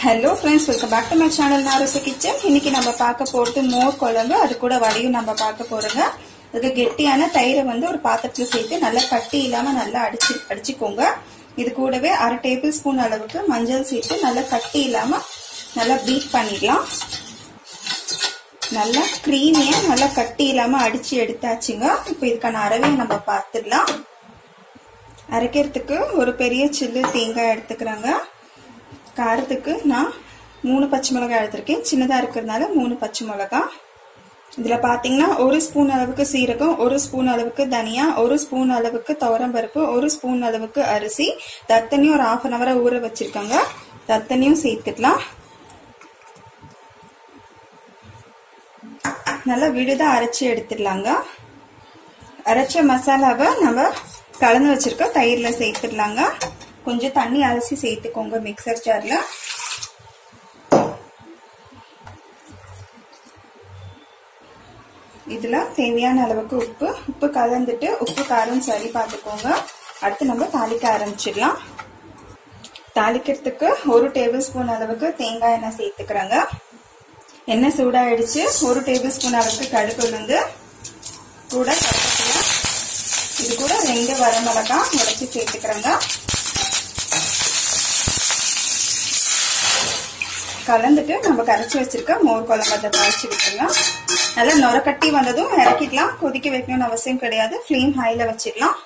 hello friends welcome back to my channel நாரசு kitchen இன்னைக்கு நம்ம பார்க்க போகிறது மோர் குழம்பு அது கூட வடையும் நம்ம பார்க்க போறோங்க அதுக்கு கெட்டியான தயிரை வந்து ஒரு பாத்திரத்தில் சேர்த்து நல்லா கட்டி இல்லாமல் நல்லா அடிச்சு அடிச்சுக்கோங்க இது கூடவே அரை டேபிள் ஸ்பூன் அளவுக்கு மஞ்சள் சேர்த்து நல்லா கட்டி இல்லாமல் நல்லா பீட் பண்ணிடலாம் நல்லா க்ரீமியா நல்லா கட்டி இல்லாமல் அடிச்சு எடுத்தாச்சுங்க இப்போ இதுக்கான அரவையை நம்ம பார்த்துடலாம் அரைக்கிறதுக்கு ஒரு பெரிய சில்லு தேங்காய் எடுத்துக்கிறாங்க காரத்துக்கு நான் மூணு பச்சை மிளகாய் எடுத்திருக்கேன் சின்னதாக இருக்கிறதுனால மூணு பச்சை மிளகாய் இதில் பார்த்தீங்கன்னா ஒரு ஸ்பூன் அளவுக்கு சீரகம் ஒரு ஸ்பூன் அளவுக்கு தனியா ஒரு ஸ்பூன் அளவுக்கு துவரம்பருப்பு ஒரு ஸ்பூன் அளவுக்கு அரிசி தத்தனையும் ஒரு ஆஃப் அன் ஹவரை ஊற வச்சிருக்காங்க தத்தனையும் சேர்த்துக்கலாம் நல்லா விடுதா அரைச்சி எடுத்துடலாங்க அரைச்ச மசாலாவை நம்ம கலந்து வச்சிருக்க தயிரில் சேர்த்துடலாங்க கொஞ்சம் தண்ணி அலசி சேர்த்துக்கோங்க மிக்சர் ஜாரில் இதில் தேவையான அளவுக்கு உப்பு உப்பு கலந்துட்டு உப்பு காரம் சரி பார்த்துக்கோங்க அடுத்து நம்ம தாளிக்க ஆரம்பிச்சிடலாம் தாளிக்கிறதுக்கு ஒரு டேபிள் ஸ்பூன் அளவுக்கு தேங்காய் எண்ணெய் சேர்த்துக்கிறேங்க எண்ணெய் சூடாயிடுச்சு ஒரு டேபிள் ஸ்பூன் அளவுக்கு கடுகு உளுந்து கூட கருவேப்பிலை இது கூட ரெண்டு வரமிளகா உடச்சி சேர்த்துக்கிறேங்க கலந்துட்டு நம்ம கரைச்சி வச்சிருக்க மோர் குழம்பு அதை கரைச்சி விட்டுருங்க நல்லா நுரக்கட்டி வந்ததும் இறக்கிடலாம் கொதிக்க வைக்கணும்னு அவசியம் கிடையாது ஃப்ளேம் ஹைல வச்சிடலாம்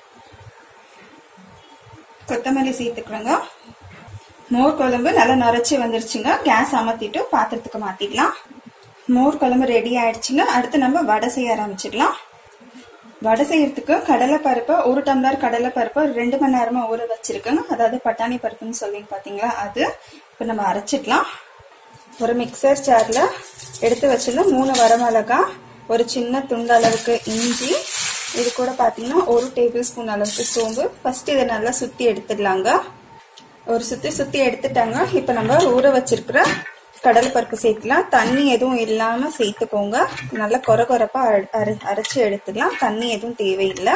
கொத்தமல்லி சேர்த்துக்கிறோங்க மோர் குழம்பு நல்லா நுரைச்சி வந்துருச்சுங்க கேஸ் அமர்த்திட்டு பாத்திரத்துக்கு மாத்திக்கலாம் மோர் குழம்பு ரெடி ஆயிடுச்சுங்க அடுத்து நம்ம வடை செய்ய ஆரம்பிச்சிடலாம் வடை செய்யறதுக்கு கடலை பருப்பை ஒரு டம்ளர் கடலை பருப்பை ரெண்டு மணி நேரமா ஊற வச்சிருக்கேங்க அதாவது பட்டாணி பருப்புன்னு சொல்லி பாத்தீங்களா அது இப்போ நம்ம அரைச்சிக்கலாம் ஒரு மிக்சர் ஜார்ல எடுத்து வச்சிருந்த மூணு வரமிளகா ஒரு சின்ன துண்டு அளவுக்கு இஞ்சி இது கூட பாத்தீங்கன்னா ஒரு டேபிள் ஸ்பூன் அளவுக்கு சோம்பு ஃபர்ஸ்ட் இதை நல்லா சுத்தி எடுத்துடலாங்க ஒரு சுத்தி சுத்தி எடுத்துட்டாங்க இப்போ நம்ம ஊற வச்சிருக்கிற கடலை பருப்பு சேர்த்துலாம் தண்ணி எதுவும் இல்லாம சேர்த்துக்கோங்க நல்லா கொர கொரப்பா அரைச்சு எடுத்துக்கலாம் தண்ணி எதுவும் தேவையில்லை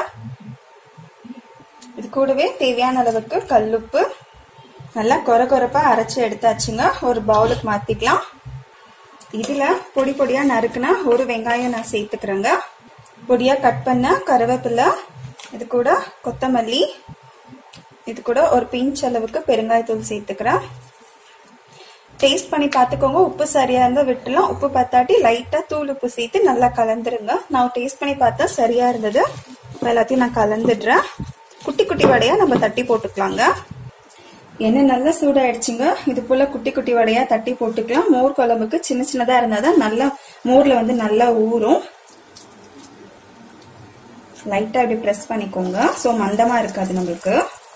இது கூடவே தேவையான அளவுக்கு கல்லுப்பு நல்லா கொர கொரப்பா அரைச்சு எடுத்தாச்சுங்க ஒரு பவுலுக்கு மாத்திக்கலாம் இதுல பொடி பொடியா நறுக்குனா ஒரு வெங்காயம் நான் சேர்த்துக்கிறேங்க பொடியா கட் பண்ண கருவேப்பிலை இது கூட கொத்தமல்லி இது கூட ஒரு பிஞ்ச் அளவுக்கு பெருங்காயத்தூள் சேர்த்துக்கிறேன் டேஸ்ட் பண்ணி பார்த்துக்கோங்க உப்பு சரியா இருந்தா விட்டுலாம் உப்பு பத்தாட்டி லைட்டா தூள் உப்பு சேர்த்து நல்லா கலந்துருங்க நான் டேஸ்ட் பண்ணி பார்த்தா சரியா இருந்தது எல்லாத்தையும் நான் கலந்துடுறேன் குட்டி குட்டி வடையா நம்ம தட்டி போட்டுக்கலாங்க எண்ணெய் நல்லா சூடாயிடுச்சுங்க இது போல குட்டி குட்டி வடையா தட்டி போட்டுக்கலாம் மோர் குழம்புக்கு சின்ன சின்னதா இருந்தாதான் நல்லா மோர்ல வந்து நல்லா ஊறும் லைட்டா அப்படி ப்ரெஸ் பண்ணிக்கோங்க ஸோ மந்தமா இருக்காது நம்மளுக்கு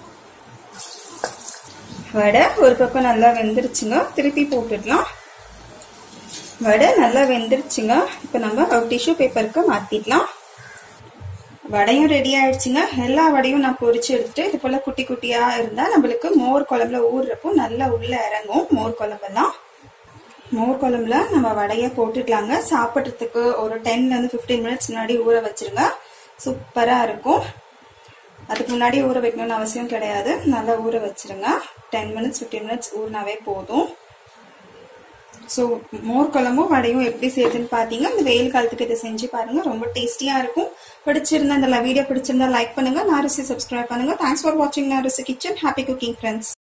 வடை ஒரு பக்கம் நல்லா வெந்துருச்சுங்க திருப்பி போட்டுடலாம் வடை நல்லா வெந்துருச்சுங்க இப்போ நம்ம ஒரு டிஷ்யூ பேப்பருக்கு மாத்திடலாம் வடையும் ரெடி ஆயிடுச்சுங்க எல்லா வடையும் நான் பொரிச்சு எடுத்துட்டு இது போல குட்டி குட்டியா இருந்தா நம்மளுக்கு மோர் குழம்புல ஊறுறப்போ நல்லா உள்ள இறங்கும் மோர் குழம்பெல்லாம் மோர் குழம்புல நம்ம வடைய போட்டுக்கலாங்க சாப்பிட்றதுக்கு ஒரு டென்ல இருந்து பிப்டீன் மினிட்ஸ் முன்னாடி ஊற வச்சிருங்க சூப்பரா இருக்கும் அதுக்கு முன்னாடி ஊற வைக்கணும்னு அவசியம் கிடையாது நல்லா ஊற வச்சிருங்க டென் மினிட்ஸ் ஃபிஃப்டீன் மினிட்ஸ் ஊறினாவே போதும் ஸோ மோர் குழம்பும் வடையும் எப்படி செய்யுதுன்னு பார்த்தீங்க இந்த வெயில் காலத்துக்கு இதை செஞ்சு பாருங்க ரொம்ப டேஸ்டியா இருக்கும் பிடிச்சிருந்தா இந்த வீடியோ பிடிச்சிருந்தா லைக் பண்ணுங்க நாரிசி சப்ஸ்கிரைப் பண்ணுங்க தேங்க்ஸ் ஃபார் வாட்சிங் நாரிசி கிச்சன் ஹாப்பி குக்கிங் ஃப்ரெண்ட்ஸ்